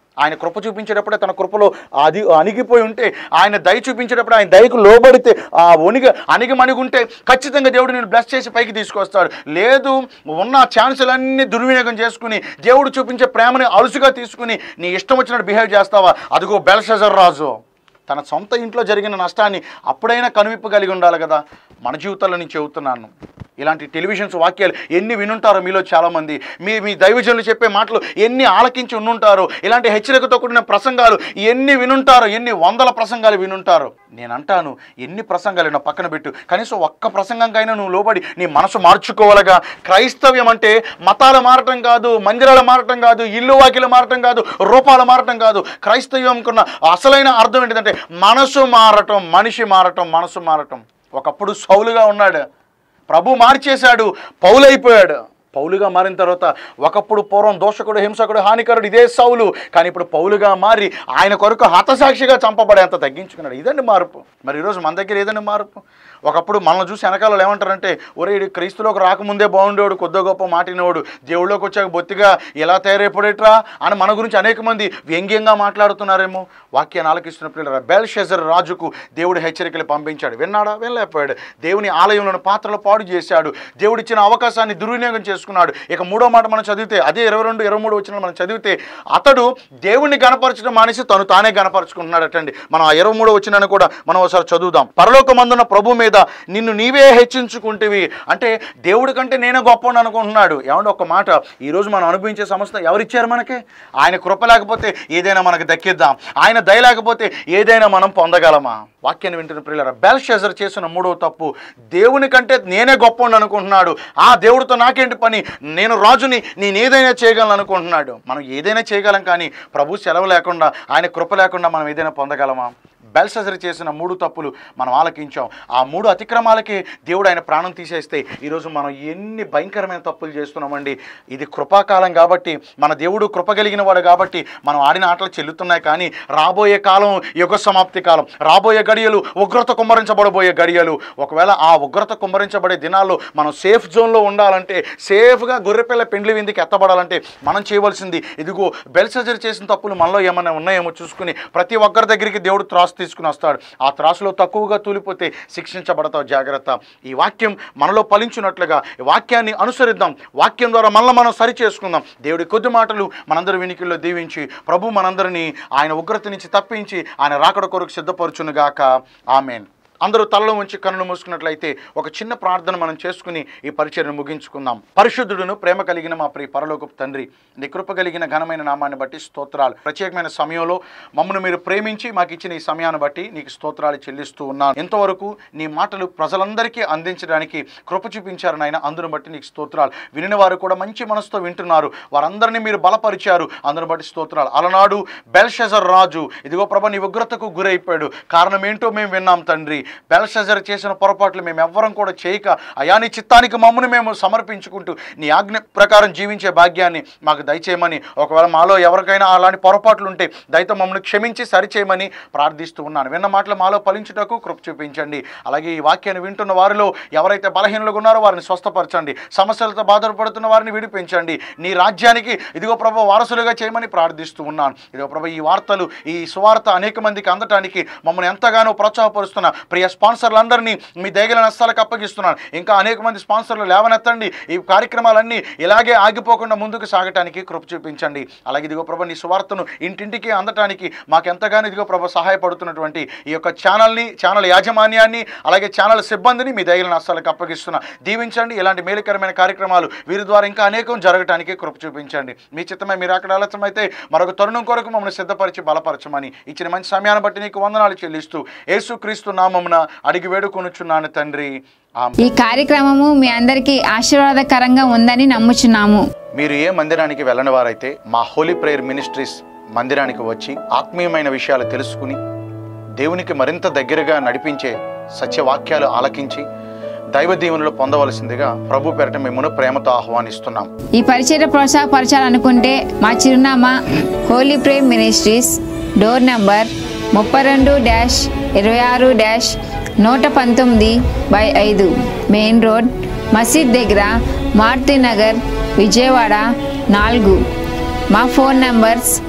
[SPEAKER 2] ఆయన కృప చూపించేటప్పుడే తన కృపలో అది అణిగిపోయి ఉంటే ఆయన దయ చూపించేటప్పుడు ఆయన దయకు లోబడితే ఆ ఒనిగ అణిగి మణిగుంటే ఖచ్చితంగా దేవుడు నేను బ్లెస్ చేసి పైకి తీసుకొస్తాడు లేదు ఉన్న ఛాన్సులన్నీ దుర్వినియోగం చేసుకుని దేవుడు చూపించే ప్రేమని అలుసుగా తీసుకుని నీ ఇష్టం వచ్చినట్టు బిహేవ్ చేస్తావా అదిగో బెల్షజర్ రాజు తన సొంత ఇంట్లో జరిగిన నష్టాన్ని అప్పుడైనా కనువిప్పు కలిగి ఉండాలి కదా మన జీవితాల్లో నేను చెబుతున్నాను ఇలాంటి టెలివిజన్స్ వాక్యాలు ఎన్ని వినుంటారో మీలో చాలామంది మీ మీ దైవజనులు చెప్పే మాటలు ఎన్ని ఆలకించి ఉండుంటారో ఇలాంటి హెచ్చరికతో కూడిన ప్రసంగాలు ఎన్ని వినుంటారో ఎన్ని వందల ప్రసంగాలు వినుంటారో నేను అంటాను ఎన్ని ప్రసంగాలు నా పక్కన పెట్టు కనీసం ఒక్క ప్రసంగంకైనా నువ్వు లోబడి నీ మనసు మార్చుకోవాలగా క్రైస్తవ్యం అంటే మతాలు మారటం కాదు మందిరాలు మారటం కాదు ఇల్లు వాకిలు మారటం కాదు రూపాలు మారటం కాదు క్రైస్తవ్యంకున్న అసలైన అర్థం ఏంటిదంటే మనసు మారటం మనిషి మారటం మనసు మారటం ఒకప్పుడు సౌలుగా ఉన్నాడు ప్రభు మార్చేశాడు పౌలైపోయాడు పౌలుగా మారిన తర్వాత ఒకప్పుడు పూర్వం దోషకుడు హింసకుడు హానికరుడు ఇదే సౌలు కానీ ఇప్పుడు పౌలుగా మారి ఆయన కొరకు హతసాక్షిగా చంపబడేంత తగ్గించుకున్నాడు ఇదండి మార్పు మరి ఈరోజు మన దగ్గర ఏదండి మార్పు ఒకప్పుడు మనల్ని చూసి వెనకాల ఏమంటారంటే ఒరే ఈడు క్రీస్తులోకి రాకముందే బాగుండేవాడు కొద్ది గొప్ప మాటినవాడు దేవుళ్ళలోకి వచ్చాక బొత్తిగా ఎలా తయారైపోడేట్రా అని మన గురించి అనేక మంది వ్యంగ్యంగా మాట్లాడుతున్నారేమో వాక్యాన్ని ఆలకిస్తున్న పిల్లల బెల్షెజర్ రాజుకు దేవుడు హెచ్చరికలు పంపించాడు విన్నాడా వెళ్ళలేకపోయాడు దేవుని ఆలయంలోని పాత్రలు పాడు చేశాడు దేవుడిచ్చిన అవకాశాన్ని దుర్వినియోగం చేసుకున్నాడు ఇక మూడో మాట మనం చదివితే అదే ఇరవై రెండు ఇరవై మూడు వచ్చిన మనం చదివితే అతడు దేవుణ్ణి గనపరచడం మానేసి తను తానే గనపరుచుకుంటున్నాడటండి మనం ఆ ఇరవై మూడో వచ్చినాన్ని కూడా మనం ఒకసారి చదువుదాం పరలోకమందున ప్రభు మీద నిన్ను నీవే హెచ్చించుకుంటేవి అంటే దేవుడి కంటే నేనే గొప్ప అనుకుంటున్నాడు ఏమంటే ఒక మాట ఈరోజు మనం అనుభవించే సంస్థ ఎవరిచ్చారు మనకి ఆయన కృప లేకపోతే ఏదైనా మనకు దక్కిద్దాం ఆయన దయ లేకపోతే ఏదైనా మనం పొందగలమా వాక్యాన్ని వింటున్న ప్రియులరా బెల్షెజర్ చేసిన మూడో తప్పు దేవుని కంటే నేనే గొప్ప అనుకుంటున్నాడు ఆ దేవుడితో నాకేంటి పని నేను రాజుని నేను ఏదైనా చేయగలను అనుకుంటున్నాడు మనం ఏదైనా చేయగలం కానీ ప్రభు సెలవు లేకుండా ఆయన కృప లేకుండా మనం ఏదైనా పొందగలమా బెల్సెజర్ చేసిన మూడు తప్పులు మనం ఆలకించాం ఆ మూడు అతిక్రమాలకి దేవుడు ఆయన ప్రాణం తీసేస్తే ఈరోజు మనం ఎన్ని భయంకరమైన తప్పులు చేస్తున్నామండి ఇది కృపాకాలం కాబట్టి మన దేవుడు కృప కలిగిన వాడు కాబట్టి మనం ఆడిన ఆటలు చెల్లుతున్నాయి కానీ రాబోయే కాలం యుగ సమాప్తి కాలం రాబోయే గడియలు ఉగ్రత కుమ్మరించబడబోయే గడియలు ఒకవేళ ఆ ఉగ్రత కుమ్మరించబడే దినాల్లో మనం సేఫ్ జోన్లో ఉండాలంటే సేఫ్గా గొర్రెపిల్ల పెండ్లి విందుకి ఎత్తబడాలంటే మనం చేయవలసింది ఇదిగో బెల్సెజర్ చేసిన తప్పులు మనలో ఏమైనా ఉన్నాయేమో చూసుకుని ప్రతి ఒక్కరి దగ్గరికి దేవుడు త్రాసు తీసుకుని వస్తాడు ఆ త్రాసులో తక్కువగా తూలిపోతే శిక్షించబడతావు జాగ్రత్త ఈ వాక్యం మనలో ఫలించినట్లుగా ఈ వాక్యాన్ని అనుసరిద్దాం వాక్యం ద్వారా మనల్ని మనం సరి చేసుకుందాం దేవుడి కొద్ది మాటలు మనందరి వినికిల్లో దీవించి ప్రభు మనందరినీ ఆయన ఉగ్రత నుంచి తప్పించి ఆయన రాకడ కొరకు సిద్ధపరచునుగాక ఆమెన్ అందరూ తలలో ఉంచి కన్నులు మూసుకున్నట్లయితే ఒక చిన్న ప్రార్థన మనం చేసుకుని ఈ పరిచయను ముగించుకుందాం పరిశుద్ధుడును ప్రేమ కలిగిన మా ప్రియ పరలోకపు తండ్రి నీ కృప కలిగిన ఘనమైన నామాన్ని బట్టి స్తోత్రాలు ప్రత్యేకమైన సమయంలో మమ్మల్ని మీరు ప్రేమించి మాకు ఇచ్చిన ఈ సమయాన్ని బట్టి నీకు స్తోత్రాలు చెల్లిస్తూ ఉన్నాను ఎంతవరకు నీ మాటలు ప్రజలందరికీ అందించడానికి కృప చూపించారు నాయన అందును బట్టి నీకు స్తోత్రాలు వినిన వారు కూడా మంచి మనసుతో వింటున్నారు వారందరినీ మీరు బలపరిచారు అందును బట్టి స్తోత్రాలు అలనాడు బెల్షెజర్ రాజు ఇదిగో ప్రభ నీ ఉగ్రతకు గురైపోయాడు కారణం ఏంటో మేము విన్నాం తండ్రి బెల్షెజర్ చేసిన పొరపాట్లు మేము ఎవ్వరం కూడా చేయక అయా నీ చిత్తానికి మమ్మల్ని మేము సమర్పించుకుంటూ నీ ఆజ్ఞ ప్రకారం జీవించే భాగ్యాన్ని మాకు దయచేయమని ఒకవేళ మాలో ఎవరికైనా అలాంటి పొరపాట్లు ఉంటే దయతో మమ్మల్ని క్షమించి సరిచేయమని ప్రార్థిస్తూ ఉన్నాను విన్న మాటలు మాలో ఫలించుటకు కృప చూపించండి అలాగే ఈ వాక్యాన్ని వింటున్న వారిలో ఎవరైతే బలహీనులుగా ఉన్నారో వారిని స్వస్థపరచండి సమస్యలతో బాధపడుతున్న వారిని విడిపించండి నీ రాజ్యానికి ఇదిగో ప్రభు వారసులుగా చేయమని ప్రార్థిస్తూ ఉన్నాను ఇదిగో ప్రభు ఈ వార్తలు ఈ సువార్త అనేక మందికి అందటానికి మమ్మల్ని ఎంతగానో ప్రోత్సాహపరుస్తున్న ప్రియ స్పాన్సర్లందరినీ మీ దయగల నష్టాలకు అప్పగిస్తున్నాను ఇంకా అనేక మంది స్పాన్సర్లు లేవనెత్తండి ఈ కార్యక్రమాలన్నీ ఇలాగే ఆగిపోకుండా ముందుకు సాగటానికి కృప చూపించండి అలాగే ఇదిగో ప్రభు నీ సువార్తను ఇంటింటికి అందటానికి మాకు ఎంతగానో ఇదిగో ప్రభు సహాయపడుతున్నటువంటి ఈ యొక్క ఛానల్ని ఛానల్ యాజమాన్యాన్ని అలాగే ఛానల్ సిబ్బందిని మీ దయగల నష్టాలకు అప్పగిస్తున్నా దీవించండి ఇలాంటి మేలుకరమైన కార్యక్రమాలు వీరి ద్వారా ఇంకా అనేకం జరగటానికి కృప చూపించండి మీ చిత్తమే మీరు అక్కడ ఆలస్యమైతే మరొక తరుణం కొరకు మమ్మల్ని సిద్ధపరిచి బలపరచమని ఇచ్చిన మంచి సమయాన్ని బట్టి నీకు వందనాలు చెల్లిస్తూ యేసుక్రీస్తు నామమున అడిగి వేడుకొనుచున్నాను తండ్రి ఆమె
[SPEAKER 3] ఈ కార్యక్రమము మీ అందరికీ ఆశీర్వాదకరంగా ఉందని నమ్ముచున్నాము
[SPEAKER 2] మీరు ఏ మందిరానికి వెళ్ళని వారైతే మా హోలీ ప్రేయర్ మినిస్ట్రీస్ మందిరానికి వచ్చి ఆత్మీయమైన విషయాలు తెలుసుకుని దేవునికి మరింత దగ్గరగా నడిపించే సత్యవాక్యాలు ఆలకించి దైవ దీవెనలు పొందవలసిందిగా ప్రభు పేరట మిమ్మల్ని ప్రేమతో ఆహ్వానిస్తున్నాం
[SPEAKER 3] ఈ పరిచయ ప్రోత్సాహపరచాలనుకుంటే మా చిరునామా holy Prem ministries door number ముప్పై రెండు డ్యాష్ ఇరవై ఆరు డ్యాష్ నూట పంతొమ్మిది బై ఐదు మెయిన్ రోడ్ మసీద్ దగ్గర మారుతి నగర్ విజయవాడ నాలుగు మా phone numbers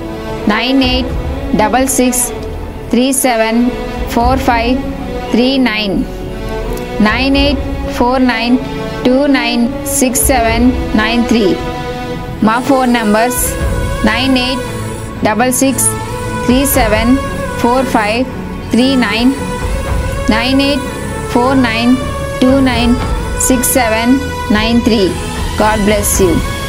[SPEAKER 3] nine eight double six three seven four five three nine nine eight four nine two nine six seven nine three మా phone numbers nine eight double six three seven four five three nine nine eight four nine two nine six seven nine three God bless you